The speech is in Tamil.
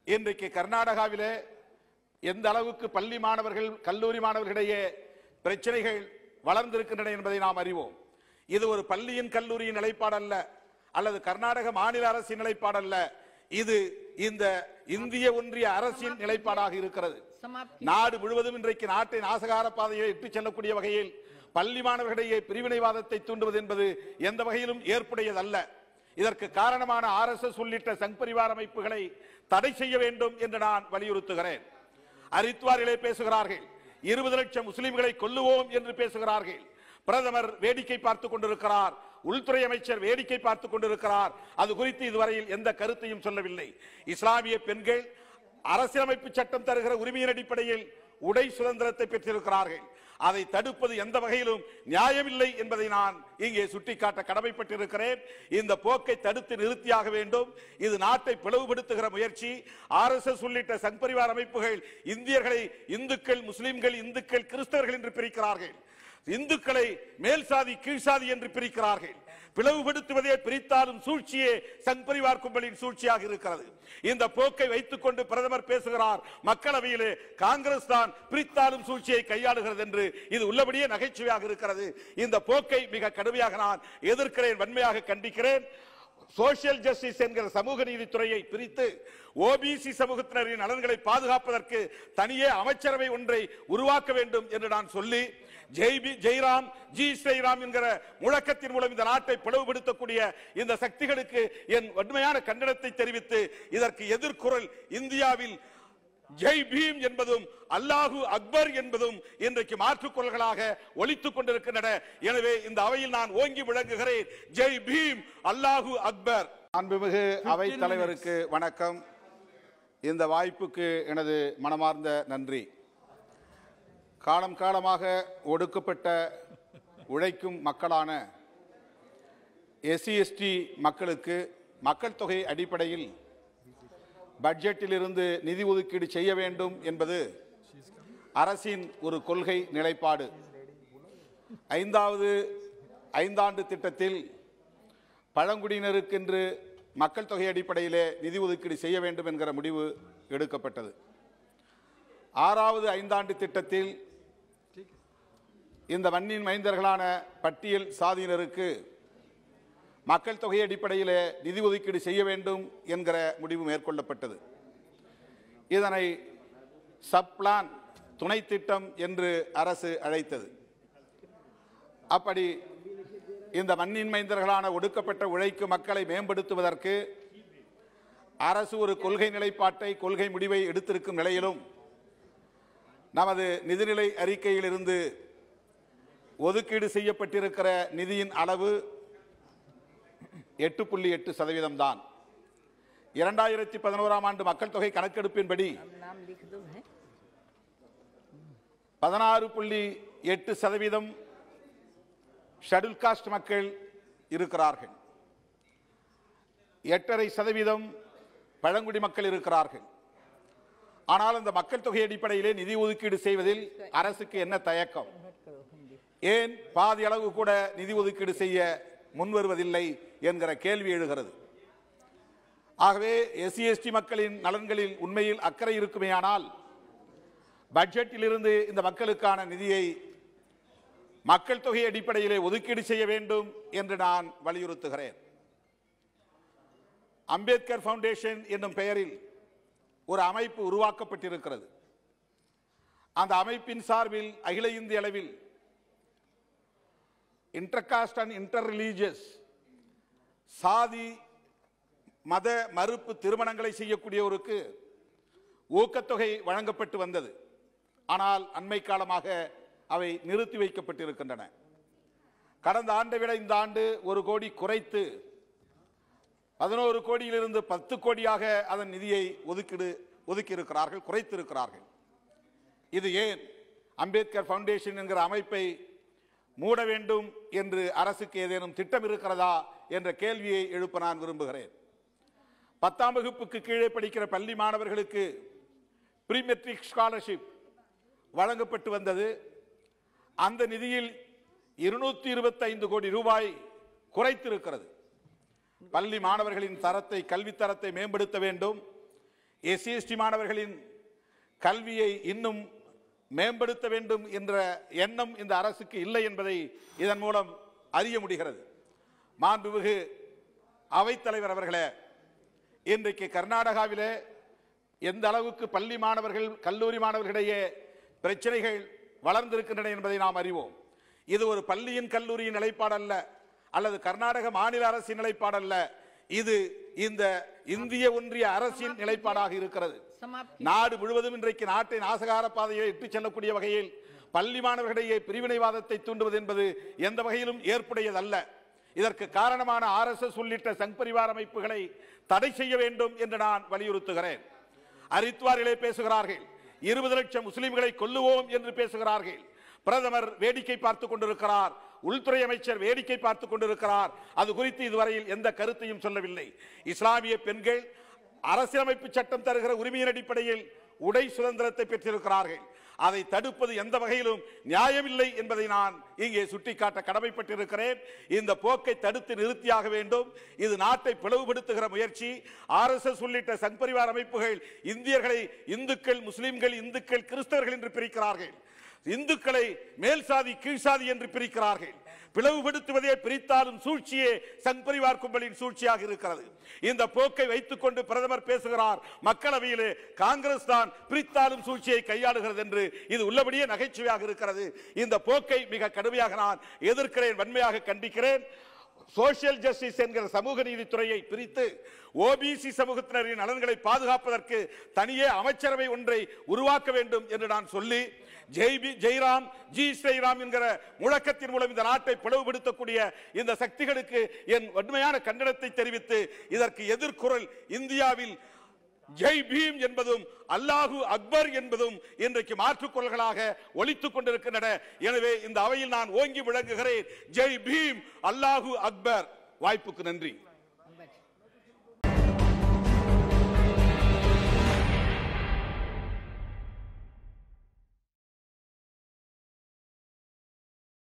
இன்றைக்கு கர்நாடகாவிலே எந்த அளவுக்கு பள்ளி மாணவர்கள் கல்லூரி மாணவர்களிடையே பிரச்சனைகள் வளர்ந்திருக்கின்றன என்பதை நாம் அறிவோம் இது ஒரு பள்ளியின் கல்லூரியின் நிலைப்பாடு அல்ல அல்லது கர்நாடக மாநில அரசின் நிலைப்பாடு அல்ல இது இந்த இந்திய ஒன்றிய அரசின் நிலைப்பாடாக இருக்கிறது நாடு முழுவதும் இன்றைக்கு நாட்டை நாசகார பாதையை இட்டுச் செல்லக்கூடிய வகையில் பள்ளி மாணவர்களிடையே பிரிவினைவாதத்தை தூண்டுவது என்பது எந்த வகையிலும் ஏற்புடையதல்ல இதற்கு காரணமான ஆர் எஸ் எஸ் உள்ளிட்ட சங் பரிவார அமைப்புகளை தடை செய்ய வேண்டும் என்று நான் வலியுறுத்துகிறேன் ஹரித்வாரிலே பேசுகிறார்கள் இருபது லட்சம் முஸ்லிம்களை கொல்லுவோம் என்று பேசுகிறார்கள் பிரதமர் வேடிக்கை பார்த்துக் கொண்டிருக்கிறார் உள்துறை அமைச்சர் வேடிக்கை பார்த்துக் கொண்டிருக்கிறார் அது குறித்து இதுவரையில் எந்த கருத்தையும் சொல்லவில்லை இஸ்லாமிய பெண்கள் அரசியலமைப்பு சட்டம் தருகிற உரிமையின் அடிப்படையில் உடை சுதந்திரத்தை பெற்றிருக்கிறார்கள் அதை தடுப்பது எந்த வகையிலும் நியாயமில்லை என்பதை நான் இங்கே சுட்டிக்காட்ட கடமைப்பட்டிருக்கிறேன் இந்த போக்கை தடுத்து நிறுத்தியாக வேண்டும் இது நாட்டை பிளவுபடுத்துகிற முயற்சி ஆர்எஸ்எஸ் உள்ளிட்ட சங் பரிவார் அமைப்புகள் இந்தியர்களை இந்துக்கள் முஸ்லிம்கள் இந்துக்கள் கிறிஸ்தவர்கள் என்று பிரிக்கிறார்கள் இந்துக்களை மேல் சாதி கீழ் சாதி என்று பிரிக்கிறார்கள் பிளவுபடுத்துவதே பிரித்தாலும் சூழ்ச்சியே சங் பரிவார் கும்பலின் சூழ்ச்சியாக இருக்கிறது இந்த போக்கை வைத்துக் கொண்டு பிரதமர் பேசுகிறார் மக்களவையிலே காங்கிரஸ் தான் பிரித்தாலும் சூழ்ச்சியை கையாளுகிறது என்று இது உள்ளபடியே நகைச்சுவையாக இருக்கிறது இந்த போக்கை மிக கடுமையாக நான் எதிர்க்கிறேன் வன்மையாக கண்டிக்கிறேன் சோசியல் ஜஸ்டிஸ் என்கிற சமூக நீதித்துறையை பிரித்து ஓபிசி சமூகத்தினரின் நலன்களை பாதுகாப்பதற்கு தனியே அமைச்சரவை ஒன்றை உருவாக்க வேண்டும் என்று நான் சொல்லி ஜெய் பி ஜெய்ராம் ஜி ஸ்ரீராம் என்கிற முழக்கத்தின் மூலம் இந்த நாட்டை பிளவுபடுத்தக்கூடிய இந்த சக்திகளுக்கு என் வன்மையான கண்டனத்தை தெரிவித்து இதற்கு எதிர்குரல் இந்தியாவில் ஜெய் பீம் என்பதும் அல்லாஹு அக்பர் என்பதும் இன்றைக்கு மாற்றுக்குரல்களாக ஒலித்துக் கொண்டிருக்கின்றன எனவே இந்த அவையில் நான் ஓங்கி விளங்குகிறேன் ஜெய் பீம் அல்லாஹு அக்பர் அன்புமிகு அவை தலைவருக்கு வணக்கம் இந்த வாய்ப்புக்கு எனது மனமார்ந்த நன்றி காலம் காலமாக ஒடுக்கப்பட்ட உழைக்கும் மக்களான எஸ்சி எஸ்டி மக்களுக்கு மக்கள் தொகை அடிப்படையில் பட்ஜெட்டில் இருந்து நிதி ஒதுக்கீடு செய்ய வேண்டும் என்பது அரசின் ஒரு கொள்கை நிலைப்பாடு ஐந்தாவது ஐந்தாண்டு திட்டத்தில் பழங்குடியினருக்கென்று மக்கள் தொகை அடிப்படையிலே நிதி ஒதுக்கீடு செய்ய வேண்டும் என்கிற முடிவு எடுக்கப்பட்டது ஆறாவது ஐந்தாண்டு திட்டத்தில் இந்த மண்ணின் மைந்தர்களான பட்டியல் சாதியினருக்கு மக்கள் தொகை அடிப்படையிலே நிதி ஒதுக்கீடு செய்ய வேண்டும் என்கிற முடிவு மேற்கொள்ளப்பட்டது இதனை சப்ளான் துணை திட்டம் என்று அரசு அழைத்தது அப்படி இந்த மண்ணின் மைந்தர்களான ஒடுக்கப்பட்ட உழைக்கும் மக்களை மேம்படுத்துவதற்கு அரசு ஒரு கொள்கை நிலைப்பாட்டை கொள்கை முடிவை எடுத்திருக்கும் நிலையிலும் நமது நிதிநிலை அறிக்கையிலிருந்து ஒதுக்கீடு செய்யப்பட்டிருக்கிற நிதியின் அளவு எட்டு புள்ளி எட்டு சதவீதம் தான் இரண்டாயிரத்தி பதினோராம் ஆண்டு மக்கள் தொகை கணக்கெடுப்பின்படி नाम लिख दो है பதினாறு புள்ளி எட்டு சதவீதம் ஷெட்யூல் காஸ்ட் மக்கள் இருக்கிறார்கள் எட்டரை சதவீதம் பழங்குடி மக்கள் இருக்கிறார்கள் ஆனால் அந்த மக்கள் தொகை அடிப்படையிலே நிதி ஒதுக்கீடு செய்வதில் அரசுக்கு என்ன தயக்கம் ஏன் பாதி அளவு கூட நிதி ஒதுக்கீடு செய்ய முன்வருவதில்லை என்கிற கேள்வி எழுகிறது ஆகவே எஸ்சி எஸ்டி மக்களின் நலன்களில் உண்மையில் அக்கறை இருக்குமேயானால் பட்ஜெட்டில் இருந்து இந்த மக்களுக்கான நிதியை மக்கள் தொகை அடிப்படையிலே ஒதுக்கீடு செய்ய வேண்டும் என்று நான் வலியுறுத்துகிறேன் அம்பேத்கர் ஃபவுண்டேஷன் என்னும் பெயரில் ஒரு அமைப்பு உருவாக்கப்பட்டிருக்கிறது அந்த அமைப்பின் சார்பில் அகில இந்திய அளவில் இன்டர்காஸ்ட் அண்ட் இன்டர் ரிலீஜியஸ் சாதி மத மறுப்பு திருமணங்களை செய்யக்கூடியவருக்கு ஊக்கத்தொகை வழங்கப்பட்டு வந்தது ஆனால் அண்மை காலமாக அவை நிறுத்தி வைக்கப்பட்டிருக்கின்றன கடந்த ஆண்டை விட இந்த ஆண்டு ஒரு கோடி குறைத்து பதினோரு கோடியிலிருந்து பத்து கோடியாக அதன் நிதியை ஒதுக்கீடு ஒதுக்கியிருக்கிறார்கள் குறைத்திருக்கிறார்கள் இது ஏன் அம்பேத்கர் ஃபவுண்டேஷன் என்கிற அமைப்பை மூட வேண்டும் என்று அரசுக்கு ஏதேனும் திட்டம் இருக்கிறதா என்ற கேள்வியை எழுப்ப நான் விரும்புகிறேன் பத்தாம் வகுப்புக்கு கீழே படிக்கிற பள்ளி மாணவர்களுக்கு ப்ரீ மெட்ரிக் ஸ்காலர்ஷிப் வழங்கப்பட்டு வந்தது அந்த நிதியில் இருநூத்தி இருபத்தைந்து கோடி ரூபாய் குறைத்திருக்கிறது பள்ளி மாணவர்களின் தரத்தை கல்வி தரத்தை மேம்படுத்த வேண்டும் எஸ்சிஎஸ்டி மாணவர்களின் கல்வியை இன்னும் மேம்படுத்த வேண்டும் என்ற எண்ணம் இந்த அரசுக்கு இல்லை என்பதை இதன் மூலம் அறிய முடிகிறது மாண்புமிகு அவைத்தலைவர் அவர்களே இன்றைக்கு கர்நாடகாவிலே எந்த அளவுக்கு பள்ளி மாணவர்கள் கல்லூரி மாணவர்களிடையே பிரச்சனைகள் வளர்ந்திருக்கின்றன என்பதை நாம் அறிவோம் இது ஒரு பள்ளியின் கல்லூரியின் நிலைப்பாடு அல்ல அல்லது கர்நாடக மாநில அரசின் நிலைப்பாடு அல்ல இது இந்த இந்திய ஒன்றிய அரசின் நிலைப்பாடாக இருக்கிறது समाप्त நாடு முழுவதும் இன்றைக்கு நாட்டை நாசகார பாதையை இட்டுச் செல்லக்கூடிய வகையில் பள்ளி மாணவர்களிடையே பிரிவினைவாதத்தை தூண்டுவது என்பது எந்த வகையிலும் ஏற்புடையதல்ல இதற்கு காரணமான ஆர்எஸ்எஸ் உள்ளிட்ட சங் பரிவார அமைப்புகளை தடை செய்ய வேண்டும் என்று நான் வலியுறுத்துகிறேன் ஹரித்வாரிலே பேசுகிறார்கள் இருபது லட்சம் முஸ்லிம்களை கொல்லுவோம் என்று பேசுகிறார்கள் பிரதமர் வேடிக்கை பார்த்துக் கொண்டிருக்கிறார் உள்துறை அமைச்சர் வேடிக்கை பார்த்துக் கொண்டிருக்கிறார் அது குறித்து இதுவரையில் எந்த கருத்தையும் சொல்லவில்லை இஸ்லாமிய பெண்கள் அரசியலமைப்பு சட்டம் தருகிற உரிமையின் அடிப்படையில் உடை சுதந்திரத்தை பெற்றிருக்கிறார்கள் அதை தடுப்பது எந்த வகையிலும் நியாயமில்லை என்பதை நான் இங்கே சுட்டிக்காட்ட கடமைப்பட்டிருக்கிறேன் இந்த போக்கை தடுத்து நிறுத்தியாக வேண்டும் இது நாட்டை பிளவுபடுத்துகிற முயற்சி ஆர்எஸ்எஸ் உள்ளிட்ட சங் பரிவார் அமைப்புகள் இந்தியர்களை இந்துக்கள் முஸ்லிம்கள் இந்துக்கள் கிறிஸ்தவர்கள் என்று பிரிக்கிறார்கள் இந்துக்களை மேல் சாதி கீழ் சாதி என்று பிரிக்கிறார்கள் பிளவுபடுத்துவதே பிரித்தாலும் சூழ்ச்சியே சங் பரிவார் கும்பலின் சூழ்ச்சியாக இருக்கிறது இந்த போக்கை வைத்துக் கொண்டு பிரதமர் பேசுகிறார் மக்களவையிலே காங்கிரஸ் தான் பிரித்தாலும் சூழ்ச்சியை கையாளுகிறது என்று இது உள்ளபடியே நகைச்சுவையாக இருக்கிறது இந்த போக்கை மிக கடுமையாக நான் எதிர்க்கிறேன் வன்மையாக கண்டிக்கிறேன் சோசியல் ஜஸ்டிஸ் என்கிற சமூக நீதித்துறையை பிரித்து ஓபிசி சமூகத்தினரின் நலன்களை பாதுகாப்பதற்கு தனியே அமைச்சரவை ஒன்றை உருவாக்க வேண்டும் என்று நான் சொல்லி ஜெய் பி ஜெய்ராம் ஜி ஸ்ரீராம் என்கிற முழக்கத்தின் மூலம் இந்த நாட்டை பிளவுபடுத்தக்கூடிய இந்த சக்திகளுக்கு என் வன்மையான கண்டனத்தை தெரிவித்து இதற்கு எதிர்குரல் இந்தியாவில் ஜெய் பீம் என்பதும் அல்லாஹு அக்பர் என்பதும் இன்றைக்கு மாற்றுக் குரல்களாக ஒலித்துக் கொண்டிருக்கின்றன எனவே இந்த அவையில் நான் ஓங்கி விளங்குகிறேன் ஜெய் பீம் அல்லாஹு அக்பர் வாய்ப்புக்கு நன்றி